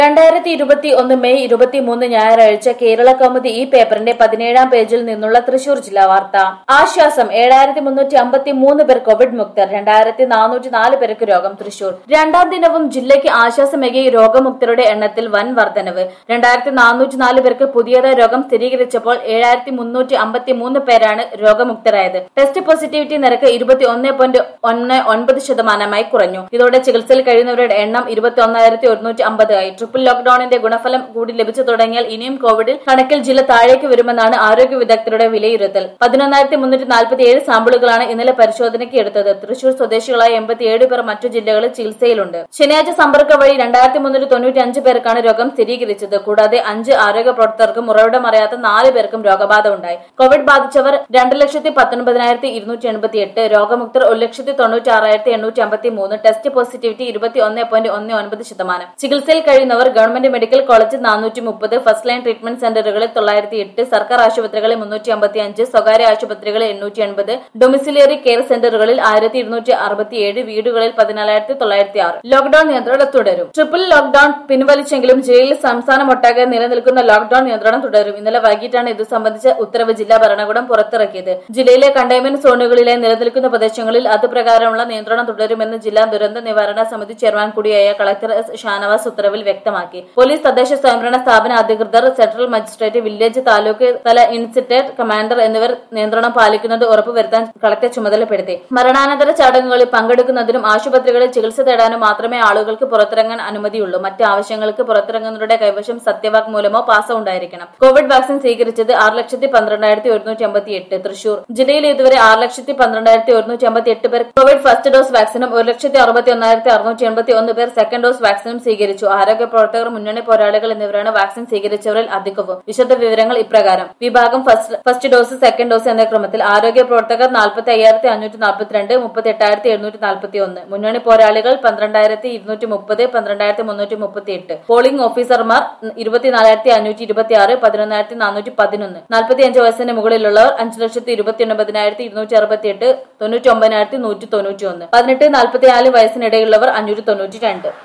രണ്ടായിരത്തി ഇരുപത്തി ഒന്ന് മെയ് ഇരുപത്തിമൂന്ന് ഞായറാഴ്ച കേരള കൗമുദി ഈ പേപ്പറിന്റെ പതിനേഴാം പേജിൽ നിന്നുള്ള തൃശൂർ ജില്ലാ വാർത്ത ആശ്വാസം ഏഴായിരത്തി മുന്നൂറ്റി അമ്പത്തി മൂന്ന് പേർ കോവിഡ് മുക്തർ രണ്ടായിരത്തി നാനൂറ്റി നാല് പേർക്ക് രോഗം തൃശൂർ രണ്ടാം ദിനവും ജില്ലയ്ക്ക് ആശ്വാസമേകി രോഗമുക്തരുടെ എണ്ണത്തിൽ വൻ വർധനവ് രണ്ടായിരത്തി നാനൂറ്റി നാല് പേർക്ക് പുതിയതായി രോഗം സ്ഥിരീകരിച്ചപ്പോൾ ഏഴായിരത്തി മുന്നൂറ്റി അമ്പത്തി മൂന്ന് പേരാണ് രോഗമുക്തരായത് ടെസ്റ്റ് പോസിറ്റിവിറ്റി നിരക്ക് ഇരുപത്തി ഒന്ന് പോയിന്റ് ഒന്ന് ഒൻപത് ശതമാനമായി കുറഞ്ഞു ഇതോടെ ചികിത്സയിൽ കഴിയുന്നവരുടെ എണ്ണം ഇരുപത്തി ഒന്നായിരത്തി ഒരുന്നൂറ്റി അമ്പത് ആയി ട്രിപ്പിൾ ലോക്ഡൌണിന്റെ ഗുണഫലം കൂടി ലഭിച്ചു തുടങ്ങിയാൽ ഇനിയും കോവിഡിൽ കണക്കിൽ ജില്ല താഴേക്ക് വരുമെന്നാണ് ആരോഗ്യ വിദഗ്ധരുടെ വിലയിരുത്തൽ പതിനൊന്നായിരത്തി മുന്നൂറ്റി നാൽപ്പത്തി ഏഴ് സാമ്പിളുകളാണ് ഇന്നലെ പരിശോധനയ്ക്ക് എടുത്തത് തൃശൂർ സ്വദേശികളായ എൺപത്തിയേഴ് പേർ മറ്റു ജില്ലകളിൽ ചികിത്സയിലുണ്ട് ശനിയാഴ്ച സമ്പർക്ക വഴി രണ്ടായിരത്തി മുന്നൂറ്റി തൊണ്ണൂറ്റി അഞ്ച് പേർക്കാണ് രോഗം സ്ഥിരീകരിച്ചത് കൂടാതെ അഞ്ച് ആരോഗ്യ പ്രവർത്തകർക്കും ഉറവിടം അറിയാത്ത നാല് പേർക്കും രോഗബാധ ഉണ്ടായി കോവിഡ് ബാധിച്ചവർ രണ്ട് ലക്ഷത്തി പത്തൊൻപതിനായിരത്തി ഇരുന്നൂറ്റി എൺപത്തി എട്ട് രോഗമുക്തർ ഒരു ലക്ഷത്തി തൊണ്ണൂറ്റി ആറായിരത്തി എണ്ണൂറ്റി അമ്പത്തി മൂന്ന് ടെസ്റ്റ് പോസിറ്റിവിറ്റി ഇരുപത്തി ഒന്ന് പോയിന്റ് ഒന്ന് ഒൻപത് ശതമാനം ചികിത്സയിൽ കഴിയുന്നവർ ഗവൺമെന്റ് മെഡിക്കൽ കോളേജ് നാനൂറ്റി മുപ്പത് ഫസ്റ്റ് ലൈൻ ട്രീറ്റ്മെന്റ് സെന്ററുകളിൽ തൊള്ളായിരത്തി എട്ട് സർക്കാർ ആശുപത്രികളിൽ മുന്നൂറ്റി അമ്പത്തി അഞ്ച് സ്വകാര്യ ആശുപത്രികളിൽ എണ്ണൂറ്റി എൺപത് ഡൊമിസിലിയറി കെയർ സെന്ററുകളിൽ ആയിരത്തി ഇരുന്നൂറ്റി അറുപത്തി ഏഴ് വീടുകളിൽ പതിനാലായിരത്തി തൊള്ളായിരത്തി ആറ് ലോക്ഡൌൺ നിയന്ത്രണം തുടരും ട്രിപ്പിൾ ലോക്ഡൌൺ പിൻവലിച്ചെങ്കിലും ജില്ലയിൽ സംസ്ഥാനമൊട്ടാകെ നിലനിൽക്കുന്ന ലോക്ഡൌൺ നിയന്ത്രണം തുടരും ഇന്നലെ വൈകിട്ടാണ് ഇത് സംബന്ധിച്ച ഉത്തരവ് ജില്ലാ ഭരണകൂടം പുറത്തിറക്കിയത് ജില്ലയിലെ കണ്ടെയ്ൻമെന്റ് സോണുകളിലെ നിലനിൽക്കുന്ന പ്രദേശങ്ങളിൽ അതുപ്രകാരമുള്ള നിയന്ത്രണം തുടരുമെന്ന് ജില്ലാ ദുരന്ത നിവാരണ സമിതി ചെയർമാൻ കൂടിയായ കളക്ടർ എസ് ഷാനവാസ് ഉത്തരവിൽ വ്യക്തമാക്കി പോലീസ് തദ്ദേശ സ്വയംഭരണ സ്ഥാപന അധികൃതർ സെൻട്രൽ മജിസ്ട്രേറ്റ് വില്ലേജ് താലൂക്ക് തല ഇൻസിറ്റേറ്റ് കമാൻഡർ എന്നിവർ നിയന്ത്രണം പാലിക്കുന്നത് ഉറപ്പുവരുത്താൻ കളക്ടർ ചുമതലപ്പെടുത്തി മരണാനന്തര ചടങ്ങുകളിൽ പങ്കെടുക്കുന്നതിനും ആശുപത്രികളിൽ ചികിത്സ തേടാനും മാത്രമേ ആളുകൾക്ക് പുറത്തിറങ്ങാൻ അനുമതിയുള്ളൂ മറ്റ് ആവശ്യങ്ങൾക്ക് പുറത്തിറങ്ങുന്നവരുടെ കൈവശം സത്യവാങ്മൂലമോ പാസോ ഉണ്ടായിരിക്കണം കോവിഡ് വാക്സിൻ സ്വീകരിച്ചത് ആറ് ലക്ഷത്തി പന്ത്രണ്ടായിരത്തി ഒരുന്നൂറ്റി അമ്പത്തി എട്ട് തൃശൂർ ജില്ലയിൽ ഇതുവരെ ആറ് ലക്ഷത്തി പന്ത്രണ്ടായിരത്തി ഒരുന്നൂറ്റി അമ്പത്തി എട്ട് പേർ കോവിഡ് ഫസ്റ്റ് ഡോസ് വാക്സിനും ഒരു ലക്ഷത്തി അറുപത്തി ഒന്നായിരത്തി അറുന്നൂറ്റി എൺപത്തി ഒന്ന് പേർ സെക്കൻഡ് ഡോസ് വാക്സിനും സ്വീകരിച്ചു ആരോഗ്യ പ്രവർത്തകർ മുന്നണി പോരാളികൾ എന്നിവരാണ് വാക്സിൻ സ്വീകരിച്ചവരിൽ അധികവും വിശദ വിവരങ്ങൾ ഇപ്രകാരം വിഭാഗം first first dose second dose എന്ന ക്രമത്തിൽ ആരോഗ്യ പ്രവർത്തകർ നാൽപ്പത്തി അയ്യായിരത്തി അഞ്ഞൂറ്റി നാൽപ്പത്തിരണ്ട് മുപ്പത്തി എട്ടായിരത്തി എഴുന്നൂറ്റി നാൽപ്പത്തി ഒന്ന് മുന്നണി പോരാളികൾ പന്ത്രണ്ടായിരത്തി ഇരുന്നൂറ്റി മുപ്പത് പന്ത്രണ്ടായിരത്തി മുന്നൂറ്റി മുപ്പത്തി എട്ട് പോളിംഗ് ഓഫീസർമാർ ഇരുപത്തിനാലായിരത്തി അഞ്ഞൂറ്റി ഇരുപത്തി ആറ് പതിനൊന്നായിരത്തി നാനൂറ്റി പതിനൊന്ന് നാൽപ്പത്തി അഞ്ച് വയസ്സിന് മുകളിലുള്ളവർ അഞ്ച് ലക്ഷത്തി ഇരുപത്തി ഒൻപതിനായിരത്തി ഇരുന്നൂറ്റി അറുപത്തി എട്ട് തൊണ്ണൂറ്റി ഒമ്പതിനായിരത്തി നൂറ്റി തൊണ്ണൂറ്റി ഒന്ന് പതിനെട്ട് നാൽപ്പത്തിനാല് വയസ്സിനിടയിലുള്ളവർ അഞ്ഞൂറ്റി തൊണ്ണൂറ്റി രണ്ട്